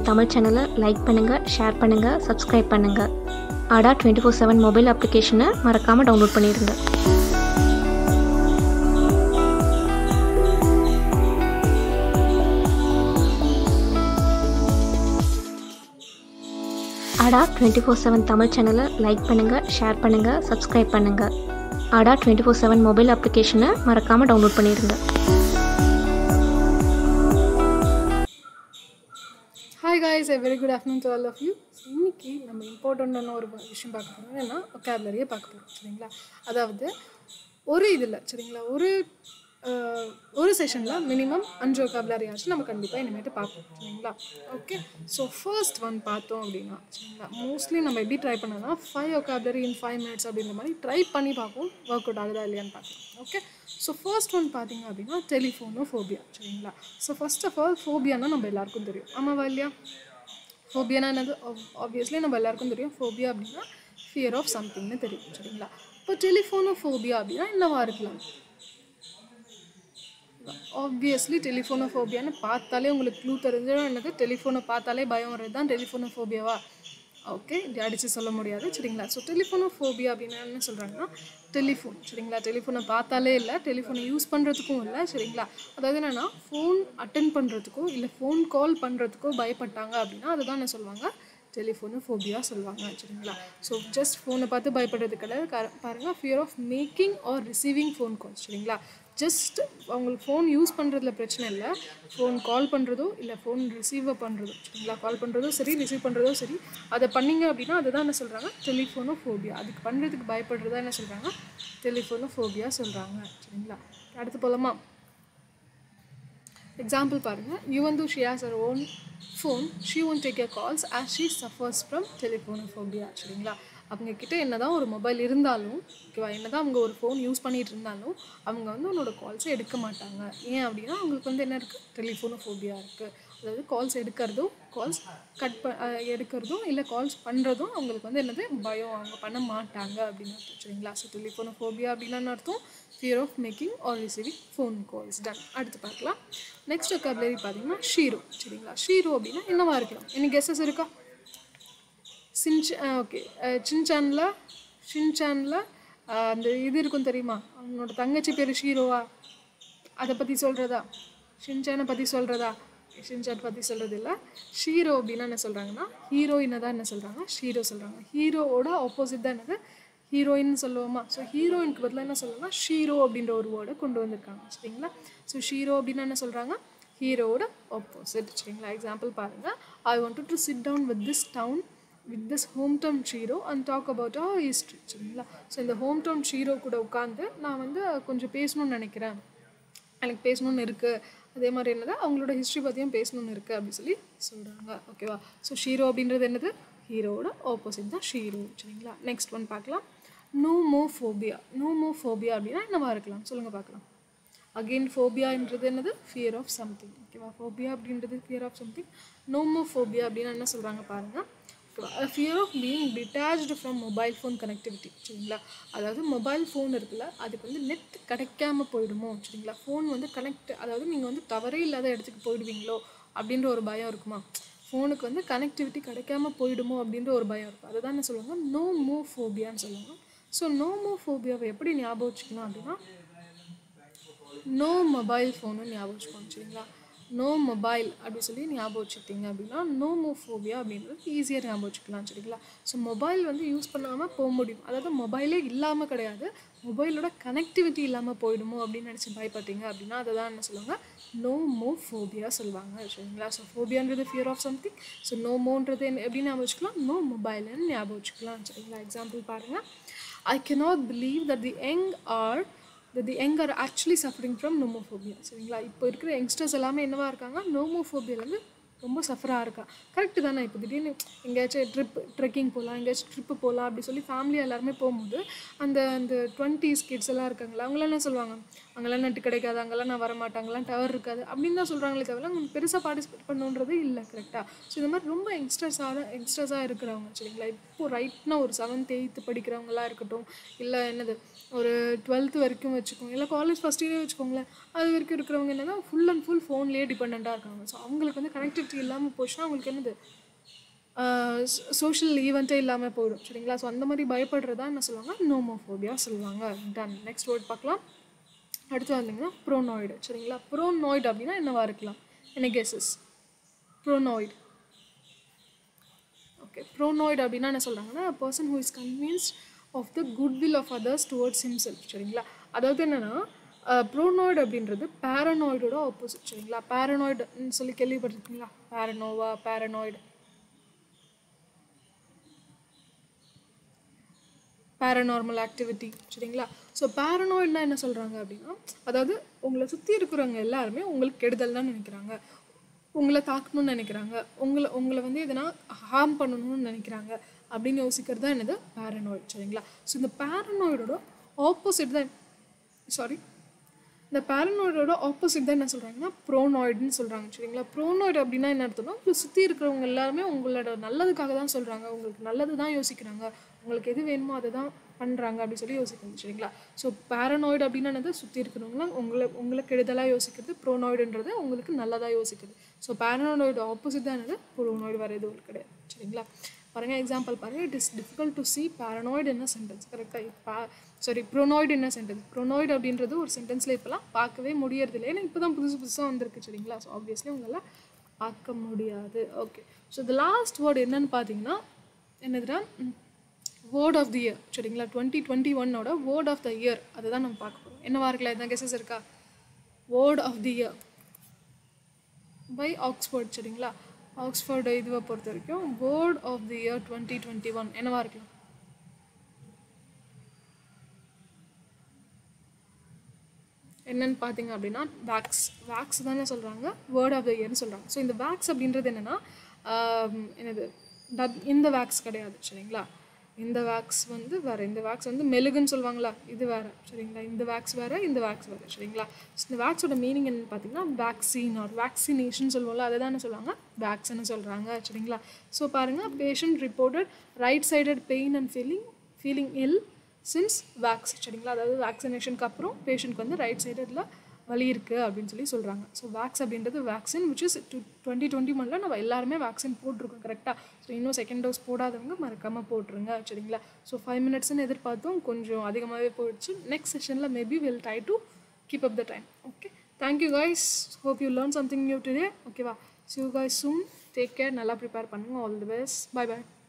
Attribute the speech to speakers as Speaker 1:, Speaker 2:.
Speaker 1: seven Tamil சேனலை like பண்ணுங்கள் share பண்ணுங்கள் சப்ஸ்கிரைப் பண்ணுங்கள் ஆடா டுவெண்ட்டி ஃபோர் செவன் மொபைல் அப்ளிகேஷனை மறக்காமல் டவுன்லோட் பண்ணிடுங்க ஆடா டுவெண்ட்டி ஃபோர் செவன் தமிழ் சேனலை லைக் பண்ணுங்கள் ஷேர் பண்ணுங்கள் சப்ஸ்கிரைப் பண்ணுங்கள் ஆடா டுவெண்ட்டி ஃபோர் செவன் மொபைல் அப்ளிகேஷனை மறக்காமல் டவுன்லோட் பண்ணிடுங்க
Speaker 2: hi guys a very good afternoon to all of you இன்னைக்கு நம்ம இம்பார்ட்டண்ட்டான ஒரு விஷயம் பார்க்க போகிறோம் என்னன்னா ஒக்காபுலரியை பார்க்க போகிறோம் சரிங்களா அதாவது ஒரு இதில் சரிங்களா ஒரு அஹ், ஒரு செஷனில் மினிமம் அஞ்சு ஒக்காபுலரி ஆச்சு நம்ம கண்டிப்பாக இனிமேட்டு பார்ப்போம் சரிங்களா ஓகே ஸோ ஃபர்ஸ்ட் ஒன் பார்த்தோம் அப்படின்னா சரிங்களா மோஸ்ட்லி நம்ம எப்படி ட்ரை பண்ணோம்னா five vocabulary in five minutes அப்படின்ற மாதிரி ட்ரை பண்ணி பார்ப்போம் ஒர்க் அவுட் ஆகுதா இல்லையான்னு பார்க்கலாம் ஓகே ஸோ ஃபர்ஸ்ட் ஒன் பார்த்தீங்க அப்படின்னா டெலிஃபோனோ ஃபோபியா சரிங்களா ஸோ ஃபர்ஸ்ட் ஆஃப் ஆல் ஃபோபியானா நம்ம எல்லாருக்கும் தெரியும் ஆமாவா இல்லையா ஃபோபியானா என்னது ஆப்வியஸ்லி நம்ம எல்லாருக்கும் தெரியும் ஃபோபியா அப்படின்னா ஃபியர் ஆஃப் சம்திங்னு தெரியும் சரிங்களா இப்போ டெலிஃபோனோ ஃபோபியா அப்படின்னா என்னவா இருக்கலாம் ஆப்வியஸ்லி டெலிஃபோனோஃபோபியான்னு பார்த்தாலே உங்களுக்கு க்ளூ தெரிஞ்சிடும் என்னது டெலிஃபோனை பார்த்தாலே பயம் வர்றது தான் டெலிஃபோனோஃபோபியாவா ஓகே இது அடித்து சொல்ல முடியாது சரிங்களா ஸோ டெலிஃபோனோஃபோபியா அப்படின்னா என்ன சொல்கிறாங்கன்னா டெலிஃபோன் சரிங்களா டெலிஃபோனை பார்த்தாலே இல்லை டெலிஃபோனை யூஸ் பண்ணுறதுக்கும் இல்லை சரிங்களா அதாவது என்னென்னா ஃபோன் அட்டன் பண்ணுறதுக்கோ இல்லை ஃபோன் கால் பண்ணுறதுக்கோ பயப்பட்டாங்க அப்படின்னா அதுதான் என்ன சொல்லுவாங்க டெலிஃபோனோஃபோபியா சொல்லுவாங்க சரிங்களா ஸோ ஜஸ்ட் ஃபோனை பார்த்து பயப்படுறது கிடையாது கர- பாருங்க fear of making or receiving phone calls சரிங்களா ஜஸ்ட் அவங்களுக்கு ஃபோன் யூஸ் பண்ணுறதுல பிரச்சனை இல்லை ஃபோன் கால் பண்ணுறதோ இல்லை ஃபோன் ரிசீவ் பண்ணுறதோ சரிங்களா கால் பண்ணுறதோ சரி ரிசீவ் பண்ணுறதோ சரி அதை பண்ணீங்க அப்படின்னா அதுதான் என்ன சொல்கிறாங்க டெலிஃபோனோ ஃபோபியா அதுக்கு பண்ணுறதுக்கு பயப்படுறதா என்ன சொல்கிறாங்க டெலிஃபோனோ ஃபோபியா சொல்கிறாங்க சரிங்களா அடுத்து போகலாமா எக்ஸாம்பிள் பாருங்கள் even though she has her own phone she won't take a calls as she suffers from telephonophobia சரிங்களா அவங்க கிட்ட என்னதான் ஒரு மொபைல் இருந்தாலும் ஓகேவா என்னதான் அவங்க ஒரு ஃபோன் யூஸ் பண்ணிட்டு இருந்தாலும் அவங்க வந்து உன்னோட கால்ஸை எடுக்க மாட்டாங்க ஏன் அப்படின்னா அவங்களுக்கு வந்து என்ன இருக்குது டெலிஃபோனோஃபோபியா இருக்குது அதாவது கால்ஸ் எடுக்கிறதும் கால்ஸ் கட் ப அஹ் எடுக்கிறதும் இல்லை கால்ஸ் பண்ணுறதும் அவங்களுக்கு வந்து என்னது பயம் அவங்க பண்ண மாட்டாங்க அப்படின்னு அர்த்தம் சரிங்களா ஸோ டெலிஃபோனோஃபோபியா அப்படின்னா என்ன அர்த்தம் fear of making or receiving phone calls done அடுத்து பார்க்கலாம் நெக்ஸ்ட் ஒக்காபுலரி பார்த்தீங்கன்னா ஷீரோ சரிங்களா ஷீரோ அப்படின்னா என்னவா இருக்கலாம் என்ன கெஸஸ் இருக்கா சின்ச் ஓகே சின்சானில் ஷின்சானில் அந்த இது இருக்கும் தெரியுமா அவனோட தங்கச்சி பேர் ஷீரோவா அதை பற்றி சொல்கிறதா ஷின்சானை பற்றி சொல்கிறதா ஷின்சான் பற்றி சொல்கிறது இல்லை ஷீரோ அப்படின்னா என்ன சொல்கிறாங்கன்னா ஹீரோயினை தான் என்ன சொல்கிறாங்க ஷீரோ சொல்கிறாங்க ஹீரோவோட ஆப்போசிட் தான் என்னது ஹீரோயின் சொல்லுவோமா ஸோ ஹீரோயினுக்கு பதிலாக என்ன சொல்லணும்னா ஷீரோ அப்படின்ற ஒரு வேர்டை கொண்டு வந்திருக்காங்க சரிங்களா ஸோ ஷீரோ அப்படின்னா என்ன சொல்கிறாங்க ஹீரோவோட ஆப்போசிட் சரிங்களா எக்ஸாம்பிள் பாருங்கள் I wanted to sit down with this down with this home town shero and talk about a history சரிங்களா ஸோ இந்த ஹோம் டவுன் ஷீரோ கூட உட்காந்து நான் வந்து கொஞ்சம் பேசணும்னு நினைக்கிறேன் எனக்கு பேசணும்னு இருக்குது அதே மாதிரி என்னது அவங்களோட ஹிஸ்ட்ரி பற்றியும் பேசணும்னு இருக்குது அப்படி சொல்லி சொல்கிறாங்க ஓகேவா ஸோ ஷீரோ அப்படின்றது என்னது ஹீரோவோட ஆப்போசிட் தான் ஷீரோ சரிங்களா நெக்ஸ்ட் ஒன் பார்க்கலாம் nomophobia nomophobia அப்படின்னா என்னவா இருக்கலாம் சொல்லுங்கள் பார்க்கலாம் அகெயின் ஃபோபியான்றது என்னது ஃபியர் ஆஃப் சம்திங் ஓகேவா ஃபோபியா அப்படின்றது fear of something nomophobia அப்படின்னா என்ன சொல்கிறாங்க பாருங்கள் fear of being detached from mobile phone connectivity சரிங்களா அதாவது மொபைல் ஃபோன் இருக்குல்ல அதுக்கு வந்து நெட் கிடைக்காம போயிடுமோ சரிங்களா ஃபோன் வந்து கனெக்ட் அதாவது நீங்கள் வந்து டவரே இல்லாத இடத்துக்கு போயிடுவீங்களோ அப்படின்ற ஒரு பயம் இருக்குமா ஃபோனுக்கு வந்து கனெக்டிவிட்டி கிடைக்காம போயிடுமோ அப்படின்ற ஒரு பயம் இருக்கும் அதுதான் என்ன சொல்லுவாங்க நோ மோ ஃபோபியான்னு சொல்லுவாங்க ஸோ நோ மோ ஃபோபியாவை எப்படி ஞாபகம் வச்சுக்கலாம் அப்படின்னா நோ மொபைல் ஃபோனு ஞாபகம் வச்சுக்கோங்க சரிங்களா நோ மொபைல் அப்படி சொல்லி ஞாபகம் வச்சுக்கிட்டீங்க அப்படின்னா நோ மோஃபோபியா அப்படின்றது ஈஸியாக ஞாபகம் வச்சுக்கலாம் சரிங்களா ஸோ மொபைல் வந்து யூஸ் பண்ணாமல் போக முடியும் அதாவது மொபைலே இல்லாமல் கிடையாது மொபைலோட கனெக்டிவிட்டி இல்லாமல் போயிடுமோ அப்படின்னு நினச்சி பயப்பட்டீங்க அப்படின்னா அதை தான் என்ன சொல்லுவாங்க நோ மோ ஃபோபியா சொல்லுவாங்க சரிங்களா ஸோ ஃபோபியான்றது fear of something so no மோன்றது என்ன எப்படி ஞாபகம் வச்சுக்கலாம் நோ மொபைல்னு ஞாபகம் வச்சுக்கலாம் சரிங்களா எக்ஸாம்பிள் பாருங்கள் I cannot believe that the young are that the young are actually suffering from nomophobia சரிங்களா இப்போ இருக்கிற யங்ஸ்டர்ஸ் எல்லாமே என்னவா இருக்காங்க நோமோஃபோபியாலேருந்து ரொம்ப சஃபராக இருக்கா கரெக்டு தானே இப்போ திடீர்னு எங்கேயாச்சும் ட்ரிப் ட்ரெக்கிங் போகலாம் எங்கேயாச்சும் ட்ரிப்பு போகலாம் அப்படி சொல்லி ஃபேமிலி எல்லாருமே போகும்போது அந்த அந்த டுவெண்ட்டிஸ் கிட்ஸ் எல்லாம் இருக்காங்களா அவங்களாம் என்ன சொல்லுவாங்க அங்கெல்லாம் நெட்டு கிடைக்காது அங்கெல்லாம் நான் வர மாட்டேன் அங்கெல்லாம் டவர் இருக்காது அப்படின்னு தான் சொல்கிறாங்களே தவிர அவங்க பெருசாக பார்ட்டிசிபேட் பண்ணுன்றது இல்லை கரெக்டாக ஸோ இந்த மாதிரி ரொம்ப யங்ஸ்டர்ஸாக யங்ஸ்டர்ஸாக இருக்கிறவங்க சரிங்களா இப்போ ரைட்னா ஒரு செவன்த் எயித்து படிக்கிறவங்களாம் இருக்கட்டும் இல்லை என்னது ஒரு டுவெல்த்து வரைக்கும் வச்சுக்கோங்க இல்லை காலேஜ் ஃபஸ்ட் இயரே வச்சுக்கோங்களேன் அது வரைக்கும் இருக்கிறவங்க என்னன்னா ஃபுல் அண்ட் ஃபுல் ஃபோன்லேயே டிபெண்ட்டாக இருக்காங்க ஸோ அவங்களுக்கு வந்து கனெக்டிவிட்டி ஆக்டிவிட்டி இல்லாமல் போச்சுன்னா உங்களுக்கு என்னது சோஷியல் ஈவெண்ட்டே இல்லாமல் போயிடும் சரிங்களா ஸோ அந்த மாதிரி பயப்படுறதா என்ன சொல்லுவாங்க நோமோஃபோபியா சொல்லுவாங்க டன் நெக்ஸ்ட் வேர்ட் பார்க்கலாம் அடுத்து வந்தீங்கன்னா ப்ரோனாய்டு சரிங்களா ப்ரோனாய்டு அப்படின்னா என்னவா இருக்கலாம் என்ன கெஸஸ் ப்ரோனாய்டு ஓகே ப்ரோனாய்டு அப்படின்னா என்ன சொல்கிறாங்கன்னா person who is convinced of the good will of others towards himself சரிங்களா அதாவது என்னென்னா ப்ரோனாய்டு அப்படின்றது பேரனாய்டோட ஆப்போசிட் சரிங்களா பேரனாய்டுன்னு சொல்லி கேள்விப்பட்டிருக்கீங்களா பேரனோவா பேரனாய்டு பேரநார்மல் ஆக்டிவிட்டி சரிங்களா ஸோ பேரனாய்ட்னா என்ன சொல்கிறாங்க அப்படின்னா அதாவது உங்களை சுற்றி இருக்கிறவங்க எல்லாருமே உங்களுக்கு கெடுதல் தான் நினைக்கிறாங்க உங்களை தாக்கணும்னு நினைக்கிறாங்க உங்களை உங்களை வந்து எதனா ஹார்ம் பண்ணணும்னு நினைக்கிறாங்க அப்படின்னு யோசிக்கிறது தான் என்னது பேரனாய்டு சரிங்களா ஸோ இந்த பேரனாய்டோட ஆப்போசிட் தான் சாரி இந்த பேரனாய்டோட ஆப்போசிட் தான் என்ன சொல்கிறாங்கன்னா ப்ரோனாய்டுன்னு சொல்கிறாங்க சரிங்களா ப்ரோனாய்டு அப்படின்னா என்ன அர்த்தம்னா உங்களை சுற்றி இருக்கிறவங்க எல்லாருமே உங்களோட நல்லதுக்காக தான் சொல்கிறாங்க உங்களுக்கு நல்லது தான் யோசிக்கிறாங்க உங்களுக்கு எது வேணுமோ அதை தான் பண்ணுறாங்க அப்படின்னு சொல்லி யோசிக்கணும் சரிங்களா ஸோ பேரனாய்டு அப்படின்னா என்னது சுற்றி இருக்கிறவங்களாம் உங்களை உங்களை கெடுதலாக யோசிக்கிறது ப்ரோனாய்டுன்றது உங்களுக்கு நல்லதாக யோசிக்கிறது ஸோ பேரனாய்டு ஆப்போசிட் தான் என்னது ப்ரோனாய்டு வேறு எதுவும் கிடையாது சரிங்களா பாருங்கள் எக்ஸாம்பிள் பாருங்கள் it is difficult to see paranoid என்ன சென்டென்ஸ் கரெக்டாக பா சாரி ப்ரோனாய்டு என்ன சென்டென்ஸ் ப்ரோனாய்டு அப்படின்றது ஒரு சென்டென்ஸில் இப்போலாம் பார்க்கவே முடியறது இல்லை ஏன்னா இப்போ தான் புதுசு புதுசாக வந்திருக்கு சரிங்களா ஸோ ஆப்வியஸ்லி உங்களால் பார்க்க முடியாது okay so the last word என்னன்னு பார்த்தீங்கன்னா என்னதுன்னா வேர்ட் ஆஃப் தி இயர் சரிங்களா டுவெண்ட்டி டுவெண்ட்டி ஒன்னோட வேர்ட் ஆஃப் த இயர் அதை தான் நம்ம பார்க்க போகிறோம் என்னவா இருக்கலாம் எதாவது கெசஸ் இருக்கா word of the year by Oxford சரிங்களா ஆக்ஸ்ஃபோர்டு இதுவை பொறுத்த வரைக்கும் word of the year twenty twenty one என்னவா இருக்கலாம் என்னன்னு பார்த்தீங்க அப்படின்னா வேக்ஸ் வேக்ஸ் தானே சொல்கிறாங்க வேர்ட் ஆஃப் த இயர்னு சொல்கிறாங்க ஸோ இந்த வேக்ஸ் அப்படின்றது என்னென்னா என்னது டப் இந்த வேக்ஸ் கிடையாது சரிங்களா இந்த வேக்ஸ் வந்து வேறு இந்த வேக்ஸ் வந்து மெழுகுன்னு சொல்லுவாங்களா இது வேறு சரிங்களா இந்த வேக்ஸ் வேறு இந்த வேக்ஸ் வேறு சரிங்களா ஸோ இந்த வேக்ஸோட மீனிங் என்னன்னு பார்த்தீங்கன்னா வேக்சின் ஆர் வேக்சினேஷன் சொல்லுவோம்ல அதை தானே சொல்லுவாங்க வேக்ஸ்ன்னு சொல்கிறாங்க சரிங்களா ஸோ பாருங்கள் patient reported right sided pain and feeling feeling ill since vax சரிங்களா அதாவது வேக்சினேஷனுக்கு அப்புறம் பேஷண்ட்க்கு வந்து ரைட் சைடில் வலி இருக்குது அப்படின்னு சொல்லி சொல்கிறாங்க ஸோ வேக்ஸ் அப்படின்றது vaccine which is two twenty twenty ஒனில் நம்ம எல்லாருமே வேக்சின் போட்டிருக்கோம் கரெக்டாக ஸோ இன்னும் செகண்ட் டோஸ் போடாதவங்க மறக்காமல் போட்டுருங்க சரிங்களா ஸோ ஃபைவ் மினிட்ஸ்னு எதிர்பார்த்தோம் கொஞ்சம் அதிகமாகவே போயிடுச்சு நெக்ஸ்ட் செஷனில் maybe will try to keep up the time okay thank you guys hope you learn something new today ஓகேவா so you guys soon take care நல்லா ப்ரிப்பேர் பண்ணுங்கள் all the best bye bye